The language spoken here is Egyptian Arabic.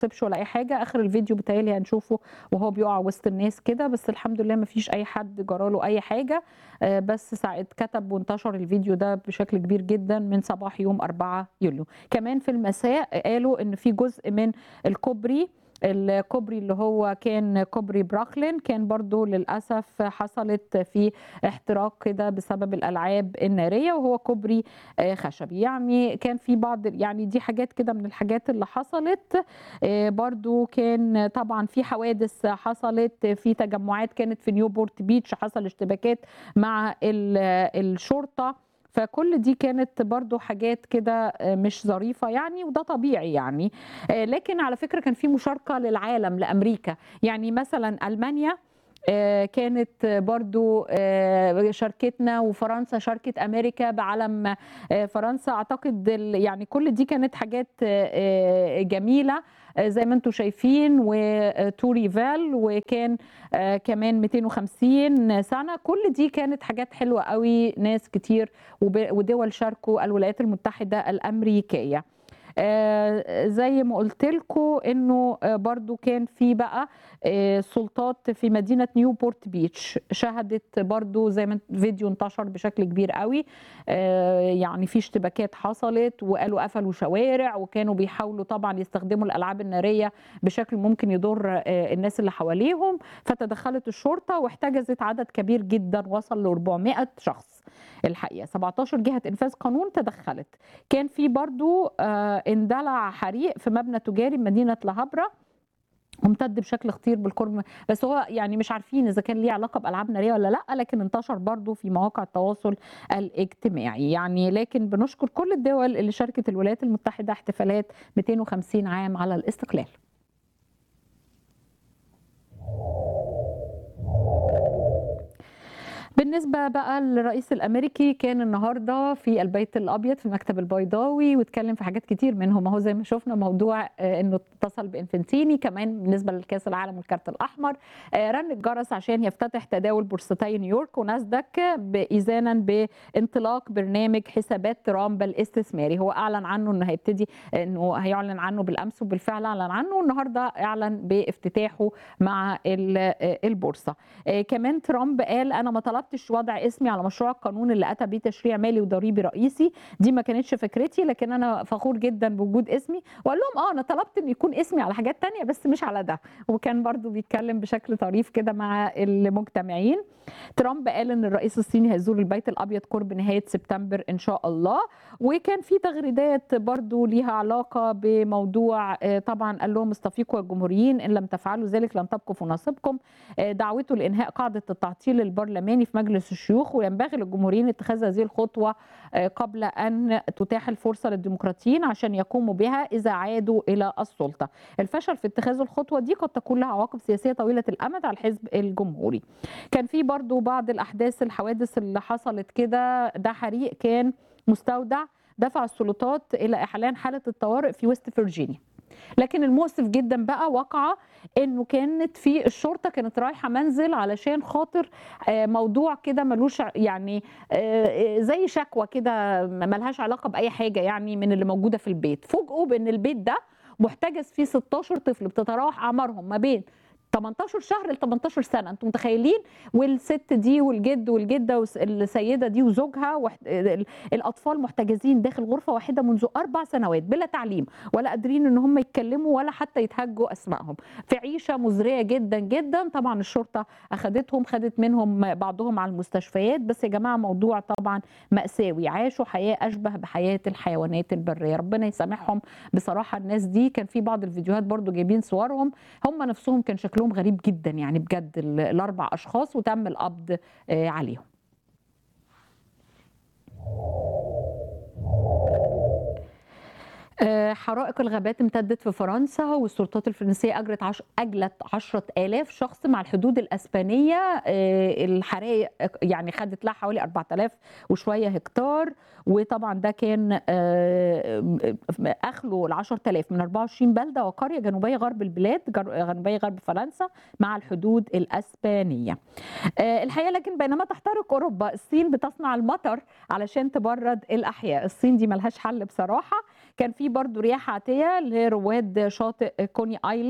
اتعصبش ولا اي حاجه اخر الفيديو بتهيألي هنشوفه وهو بيقع وسط الناس كده بس الحمد لله ما فيش اي حد جراله اي حاجه آه، بس ساعة كتب وانتشر الفيديو ده بشكل كبير جدا من صباح يوم 4 يوليو كمان في المساء قالوا ان في جزء من الكوبري الكوبري اللي هو كان كوبري براكلين كان برضو للأسف حصلت فيه احتراق كده بسبب الألعاب النارية وهو كوبري آه، خشبي يعني كان في بعض يعني دي حاجات كده من الحاجات اللي حصلت آه، برضو كان طبعا في حوادث حصلت في تجمعات كانت في نيوبورت بيتش حصل اشتباكات مع ال- الشرطة فكل دي كانت برضو حاجات كده آه، مش ظريفة يعني وده طبيعي يعني آه، لكن على فكرة كان في مشاركة للعالم لأمريكا يعني مثلا ألمانيا آه، كانت برضو آه، شاركتنا وفرنسا شاركت امريكا بعلم آه، فرنسا اعتقد ال- يعني كل دي كانت حاجات آه، آه، جميله آه، زي ما انتم شايفين وتوريفال وكان آه، كمان 250 سنه كل دي كانت حاجات حلوه قوي ناس كتير وب- ودول شاركوا الولايات المتحده الامريكيه آه، زي ما قلت لكم انه آه، برضو كان في بقى آه، سلطات في مدينه نيوبورت بيتش شهدت برضو زي ما فيديو انتشر بشكل كبير قوي آه، يعني في اشتباكات حصلت وقالوا قفلوا شوارع وكانوا بيحاولوا طبعا يستخدموا الالعاب الناريه بشكل ممكن يضر آه، الناس اللي حواليهم فتدخلت الشرطه واحتجزت عدد كبير جدا وصل ل 400 شخص الحقيقه 17 جهه انفاذ قانون تدخلت كان في برضو آه، اندلع حريق في مبنى تجاري بمدينه لهبره ممتد بشكل خطير بالقرب بس هو يعني مش عارفين اذا كان ليه علاقه بالعاب ناريه ولا لا لكن انتشر برضو في مواقع التواصل الاجتماعي يعني لكن بنشكر كل الدول اللي شاركت الولايات المتحده احتفالات 250 عام على الاستقلال بالنسبة بقى للرئيس الأمريكي كان النهاردة في البيت الأبيض في المكتب البيضاوي واتكلم في حاجات كتير منهم اهو زي ما شفنا موضوع آه، إنه اتصل بإنفنتيني كمان بالنسبة لكأس العالم والكارت الأحمر آه، رن الجرس عشان يفتتح تداول بورصتي نيويورك وناسداك إذانا بانطلاق برنامج حسابات ترامب الاستثماري هو أعلن عنه إنه هيبتدي إنه هيعلن عنه بالأمس وبالفعل أعلن عنه النهاردة أعلن بافتتاحه مع ال- آه، البورصة آه، كمان ترامب قال انا ما طلبتش وضع اسمي على مشروع القانون اللي اتى بيه تشريع مالي وضريبي رئيسي دي ما كانتش فكرتي لكن انا فخور جدا بوجود اسمي وقال لهم اه انا طلبت ان يكون اسمي على حاجات تانية بس مش على ده وكان برضو بيتكلم بشكل طريف كده مع المجتمعين ترامب قال ان الرئيس الصيني هيزور البيت الابيض قرب نهايه سبتمبر ان شاء الله وكان في تغريدات برضو ليها علاقه بموضوع آه، طبعا قال لهم استفيقوا يا الجمهوريين ان لم تفعلوا ذلك لن تبقوا في مناصبكم آه، دعوته لانهاء قاعده التعطيل البرلماني في مجلس الشيوخ وينبغي للجمهوريين اتخاذ هذه الخطوه آه، قبل ان تتاح الفرصه للديمقراطيين عشان يقوموا بها اذا عادوا الى السلطه. الفشل في اتخاذ الخطوه دي قد تكون لها عواقب سياسيه طويله الامد على الحزب الجمهوري. كان في برضو بعض الاحداث الحوادث اللي حصلت كده ده حريق كان مستودع دفع السلطات الى اعلان حاله الطوارئ في ويست فيرجينيا. لكن المؤسف جدا بقى وقع انه كانت في الشرطه كانت رايحه منزل علشان خاطر آه، موضوع كده ملوش ع- يعني آه، آه، زي شكوى كده ملهاش علاقه باي حاجه يعني من اللي موجوده في البيت فوجئوا بان البيت ده محتجز فيه 16 طفل بتتراوح اعمارهم ما بين 18 شهر ل 18 سنه انتم متخيلين والست دي والجد والجده والسيده دي وزوجها وحت... ال- الاطفال محتجزين داخل غرفه واحده منذ اربع سنوات بلا تعليم ولا قادرين ان هم يتكلموا ولا حتى يتهجوا اسمائهم في عيشه مزريه جدا جدا طبعا الشرطه اخذتهم خدت منهم بعضهم على المستشفيات بس يا جماعه موضوع طبعا ماساوي عاشوا حياه اشبه بحياه الحيوانات البريه ربنا يسامحهم بصراحه الناس دي كان في بعض الفيديوهات برضو جايبين صورهم هم نفسهم كان شكلهم غريب جدا يعني بجد ال- الاربع اشخاص وتم القبض آه، عليهم آه، حرائق الغابات امتدت في فرنسا والسلطات الفرنسية أجرت عش... أجلت عشرة آلاف شخص مع الحدود الأسبانية آه، الحرائق يعني خدت لها حوالي 4000 وشوية هكتار وطبعا ده كان آه، أخلوا ال 10000 من 24 بلدة وقرية جنوبية غرب البلاد جر- جنوبية غرب فرنسا مع الحدود الأسبانية آه، الحقيقة لكن بينما تحترق أوروبا الصين بتصنع المطر علشان تبرد الأحياء الصين دي ملهاش حل بصراحة كان في برضو رياح عاتيه اللي هي رواد شاطئ كوني ايلاند